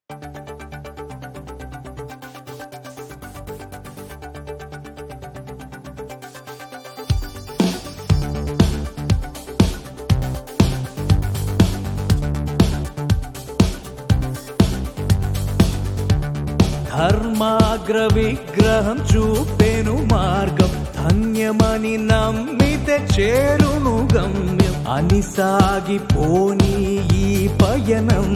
ధర్మాగ్ర విగ్రహం చూపెను మార్గం ధన్యమని నమ్మితే చేరును గమ్యం అని సాగిపోని ఈ పయనం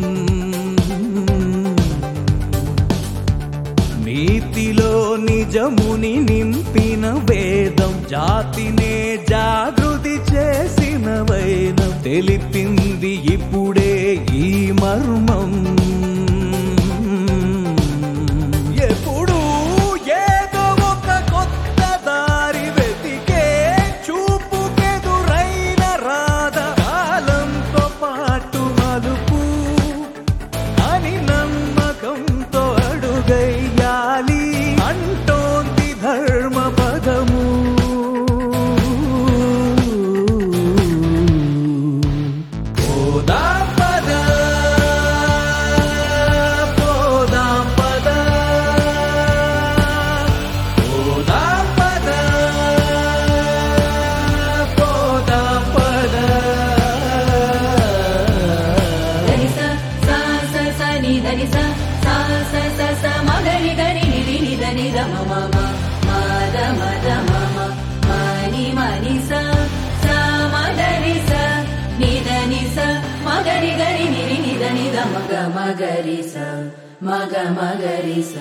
నీతిలో నిజముని నింపిన వేదం జాతినే జాగృతి చేసిన వైనం తెలిపింది ఇప్పుడే ఈ మర్మం ఎప్పుడు ఏదో ఒక కొత్త దారి వెతికే చూపుకెదురైన రాధ కాలంతో పాటు మలుపు అని నమ్మకంతో అడుగయ్యాలి అంటోంది ధర్మ పదము పోదాం పద పోదాం పద పోదాం పద పోదాం పద ధనిస సా స స ని ధనిస సా స స స మ గరి గరి ని రి ని ధని ద మ మ మ మ ద మ ద మ మ మ ని మ ని స స మ గరి స ని ధని స మ గరి గరి ని రి ని ధని ద మ గ మ గరి స మ గ మ గరి స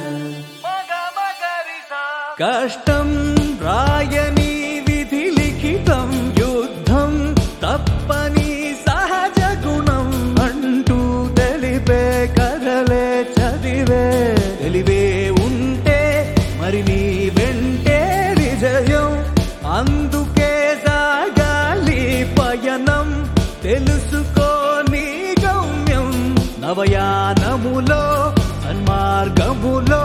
కష్టం రాయని విధి లిఖితం యుద్ధం తప్పని సహజ గుణం అంటూ తెలిపే కథలే చదివే తెలివే ఉంటే మరి నీ వెంటే విజయం అందుకే సాగాలి పయనం తెలుసుకో నీ గమ్యం నవయానములో సన్మార్గములో